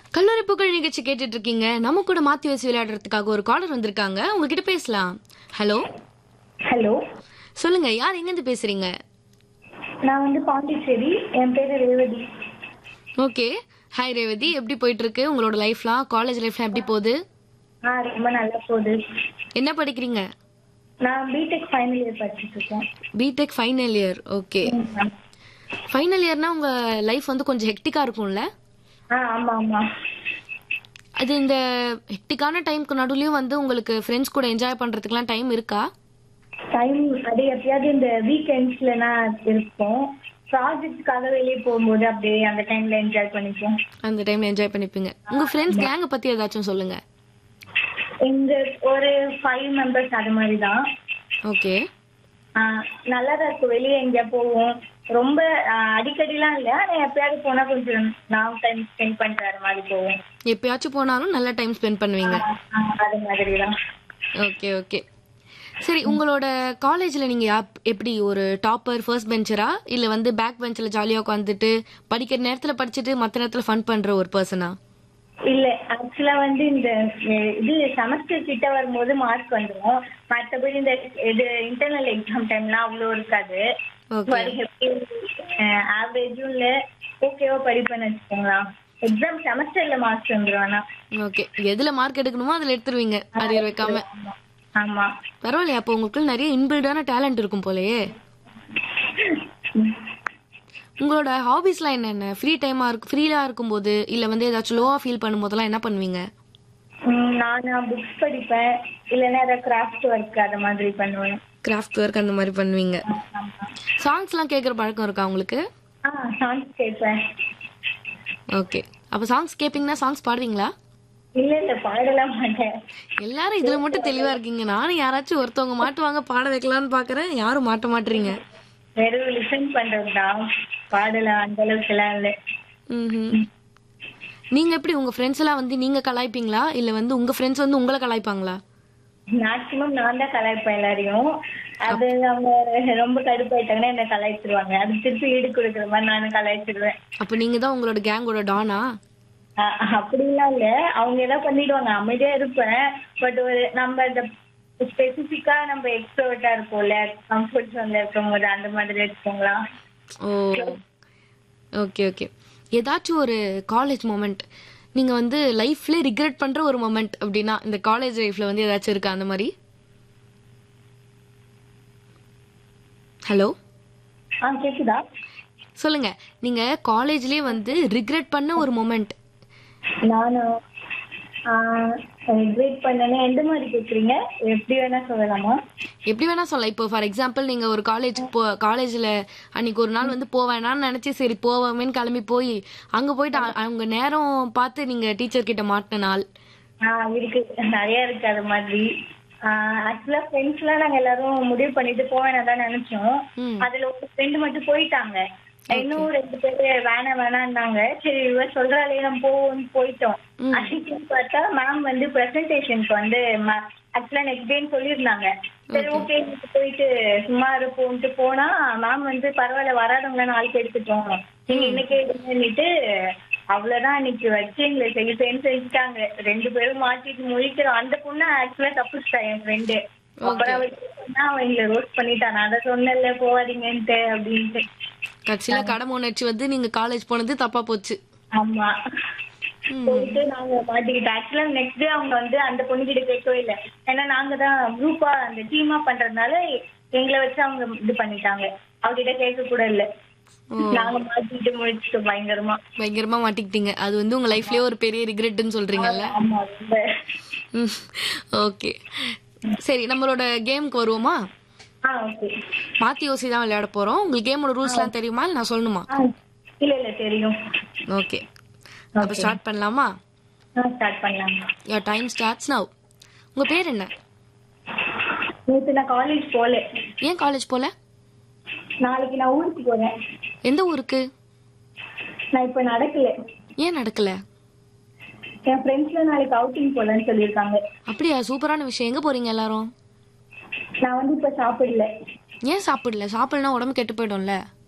கல்லூரி புகழ் நிகழ்ச்சி கேட்டுட்டு இருக்கீங்க நம்ம கூட மாத்தி வச்சு விளையாடுறதுக்காக ஒரு காலர் வந்திருக்காங்க உங்ககிட்ட பேசலாம் ஹலோ ஹலோ சொல்லுங்க யார் எங்கேருந்து பேசுறீங்க நான் வந்து பாண்டிச்சேரி என் பேரு ரேவதி ஓகே ஹாய் ரேவதி எப்படி போயிட்டு இருக்கு உங்களோட லைஃப்லாம் காலேஜ் லைஃப்லாம் எப்படி போகுது ஆ ரொம்ப நல்லா போகுது என்ன படிக்கிறீங்க நான் பிடெக் ஃபைனல் இயர் படிச்சுட்டு இருக்கேன் BTech final year okay final இயர்னா உங்க லைஃப் வந்து கொஞ்சம் ஹெக்டிக்கா இருக்கும்ல ஆ ஆமா ஆமா அது இந்த ஹெக்டிக்கான டைம்க்கு நடுவுலயும் வந்து உங்களுக்கு ஃப்ரெண்ட்ஸ் கூட என்ஜாய் பண்றதுக்குலாம் டைம் இருக்கா டைம் அது எப்பயாவது இந்த வீக்கெண்ட்ஸ்லனா இருப்போம் ப்ராஜெக்ட்காக வெளியே போகும்போது அப்படியே அந்த டைம்ல என்ஜாய் பண்ணிப்போம் அந்த டைம்ல என்ஜாய் பண்ணிப்பீங்க உங்க ஃப்ரெண்ட்ஸ் கேங்க பத்தி ஏதாச்சும் சொல்லுங்க எங்க ஒரு ஃபைவ் மெம்பர்ஸ் அது மாதிரி தான் ஓகே ஆ, நல்லா தான் இருக்கும் வெளியே எங்க போவோம் ரொம்ப ஆ, அடிக்கடிலாம் இல்ல ஆனா எப்பயாவது போனா கொஞ்சம் லாங் டைம் ஸ்பெண்ட் பண்ணிட்டு வர மாதிரி போவோம் எப்பயாச்சும் போனாலும் நல்ல டைம் ஸ்பெண்ட் பண்ணுவீங்க ஆ, அது மாதிரி தான் ஓகே ஓகே சரி உங்களோட காலேஜ்ல நீங்க யாப்- எப்படி ஒரு டாப்பர் ஃபர்ஸ்ட் பெஞ்சரா இல்ல வந்து பேக் பெஞ்சில் ஜாலியா உட்காந்துட்டு படிக்கிற நேரத்துல படிச்சுட்டு மத்த நேரத்துல ஃபன் பண்ற ஒரு பர்சனா இல்ல ஆக்சுவலா வந்து இந்த அஹ், இது செமஸ்டர் கிட்ட வரும்போது மார்க் வந்துரும் மத்தபடி இந்த இது இன்டர்னல் எக்ஸாம் டைம்லாம் அவ்வளோ இருக்காது ஓகே ஆவரேஜும் இல்ல ஓகேவா படிப்பேன்னு வச்சுக்கோங்களா எக்ஸாம் செமஸ்டர்ல மார்க் வந்துரும் ஆனா ஓகே எதுல மார்க் எடுக்கணுமோ அதுல எடுத்துருவீங்க அரியர் வைக்காம ஆமா. ஆமா பரவாயில்லையா அப்போ உங்களுக்கு நிறைய இன்பில்டான டேலண்ட் இருக்கும் போலயே உங்களோட ஹாபிஸ்லாம் என்னென்ன ஃப்ரீ டைமா இருக்கு ஃப்ரீயா இருக்கும்போது இல்ல வந்து ஏதாச்சும் லோவா ஃபீல் பண்ணும்போதெல்லாம் என்ன பண்ணுவீங்க உம், நான் புக்ஸ் படிப்பேன் இல்லைன்னா ஏதாவது கிராஃப்ட் ஒர்க் அது மாதிரி பண்ணுவேன் கிராஃப்ட் ஒர்க் அந்த மாதிரி பண்ணுவீங்க சாங்ஸ்லாம் கேட்குற பழக்கம் இருக்கா உங்களுக்கு ஆ சாங்ஸ் கேட்பேன் ஓகே அப்போ சாங்ஸ் கேட்பீங்கன்னா சாங்ஸ் பாடுவீங்களா இல்ல இல்ல பாடலாம் மாட்டேன் எல்லாரும் இதுல மட்டும் தெளிவா இருக்கீங்க நானும் யாராச்சும் ஒருத்தவங்க மாட்டுவாங்க பாட வைக்கலாம்னு பாக்குறேன் யாரும் மாட்ட மாட்டீங்க வெறும் லிசன் பண்றதுதான் பாடலாம் அந்த அளவுக்கு எல்லாம் இல்ல ம்ஹும். நீங்க எப்படி உங்க ஃப்ரெண்ட்ஸ் எல்லாம் வந்து நீங்க கலாய்ப்பீங்களா இல்ல வந்து உங்க ஃப்ரெண்ட்ஸ் வந்து உங்களை கலாய்ப்பாங்களா மேக்சிமம் நான் தான் கலாய்ப்பேன் எல்லாரையும் அது அவங்க ரொம்ப கடுப்பாயிட்டாங்கன்னா என்ன கலாய்ச்சிருவாங்க அது திருப்பி ஈடு கொடுக்குற மாதிரி நானும் கலாய்ச்சிடுவேன் அப்ப நீங்க தான் உங்களோட கேங்கோட டானா அ- அப்படிலாம் இல்ல அவங்க ஏதாவது பண்ணிடுவாங்க அமைதியா இருப்பேன் பட் ஒரு நம்ம இந்த ஸ்பெசிபிக்கா நம்ம எக்ஸ்ட்ரோட்டா இருப்போம்ல கம்ஃபர்ட் ஜோன்ல இருக்கும் போது அந்த மாதிரி வச்சுக்கோங்களா ஓ ஓகே ஓகே ஏதாச்சும் ஒரு காலேஜ் மொமெண்ட் நீங்க வந்து லைஃப்ல ரிக்ரெட் பண்ற ஒரு மொமெண்ட் அப்படின்னா இந்த காலேஜ் லைஃப்ல வந்து ஏதாச்சும் இருக்கா அந்த மாதிரி ஹலோ ஆ கேக்குதா சொல்லுங்க நீங்க காலேஜ்லயே வந்து ரிக்ரெட் பண்ண ஒரு மொமெண்ட் நானும் கிரேட் பண்ணனே எந்த மாதிரி கேக்குறீங்க எப்படி வேணா சொல்லலாமா எப்படி வேணா சொல்லலாம் இப்போ ஃபார் எக்ஸாம்பிள் நீங்க ஒரு காலேஜ் போ காலேஜ்ல அன்னைக்கு ஒரு நாள் வந்து போவேணான்னு நினைச்சு சரி போவோமேன்னு கிளம்பி போய் அங்க போயிட்டு அ- அவங்க நேரம் பார்த்து நீங்க டீச்சர் கிட்ட மாட்டின நாள் ஆஹ் இருக்கு நிறைய இருக்கு அது மாதிரி ஆக்சுவலா ஃப்ரெண்ட்ஸ் எல்லாம் நாங்க எல்லாரும் முடிவு பண்ணிட்டு போவேன் தான் நினைச்சோம் ம். அதுல ஒரு ஃப்ரெண்டு மட்டும் போயிட்டாங்க இன்னும் ரெண்டு பேர் வேணாம் வேணாம்னாங்க சரி இவ சொல்றாளே நம்ம போவோம்னு போயிட்டோம் ம். அன்னைக்கு பார்த்தா மேம் வந்து பிரசன்டேஷனுக்கு வந்து ஆக்சுவலா நெக்ஸ்ட் டேன்னு சொல்லியிருந்தாங்க சரி ஓகே போயிட்டு சும்மா இருப்போம்ட்டு போனா மேம் வந்து பரவாயில்ல வராதவங்கள நாளைக்கு எடுத்துட்டோம் நீங்க இன்னைக்கு எடுங்கன்னுட்டு அவ்வளவுதான் அன்னைக்கு வச்சு எங்களை செய்ய செய்ய செஞ்சுட்டாங்க ரெண்டு பேரும் மாட்டிட்டு முழிக்கிறோம் அந்த பொண்ணு ஆக்சுவலா தப்பிச்சிட்டா என் ஃப்ரெண்டு அப்புறம் அவ சொன்னா அவன் எங்களை ரோஸ்ட் பண்ணிட்டான் நான் அதை சொன்னேன்ல போவாதீங்கன்ட்டு அப்படின்ட்டு கட்சியில கடமை உணர்ச்சி வந்து நீங்க காலேஜ் போனது தப்பா போச்சு ஆமா போயிட்டு நாங்க மாட்டிக்கிட்டோம் ஆக்சுவலா நெக்ஸ்ட் டே அவங்க வந்து அந்த பொண்ணு கிட்ட கேட்கவே இல்லை ஏன்னா நாங்க தான் குரூப்பா அந்த டீமா பண்றதுனால எங்களை வச்சு அவங்க இது பண்ணிட்டாங்க அவகிட்ட கேட்க கூட இல்ல நாங்க மாட்டிக்கிட்டு முடிச்சிட்டோம் பயங்கரமா பயங்கரமா மாட்டிக்கிட்டீங்க அது வந்து உங்க லைஃப்லயே ஒரு பெரிய ரிக்ரெட்னு சொல்றீங்கல்ல ஆமா ரொம்ப ஓகே சரி நம்மளோட கேமுக்கு வருவோமா ஆ ஓகே மாத்தி யோசி தான் விளையாட போறோம் உங்களுக்கு கேமோட ரூல்ஸ்லாம் தெரியுமா இல்ல நான் சொல்லணுமா ஆ இல்ல இல்ல தெரியும் ஓகே அப்ப ஸ்டார்ட் பண்ணலாமா ஆ ஸ்டார்ட் பண்ணலாம் யோர் டைம் ஸ்டார்ட்ஸ் நவ் உங்க பேர் என்ன நேத்து நான் காலேஜ் போல ஏன் காலேஜ் போல நாளைக்கு நான் ஊருக்கு போறேன் எந்த ஊருக்கு நான் இப்ப நடக்கல ஏன் நடக்கல என் ஃப்ரெண்ட்ஸ்ல நாளைக்கு அவுட்டிங் போலன்னு சொல்லியிருக்காங்க அப்படியா சூப்பரான விஷயம் எங்க போறீங்க எல்லாரும் நான் வந்து இப்ப சாப்பிடல ஏன் சாப்பிடல சாப்பிடலாம் உடம்பு கெட்டு போயிடும்ல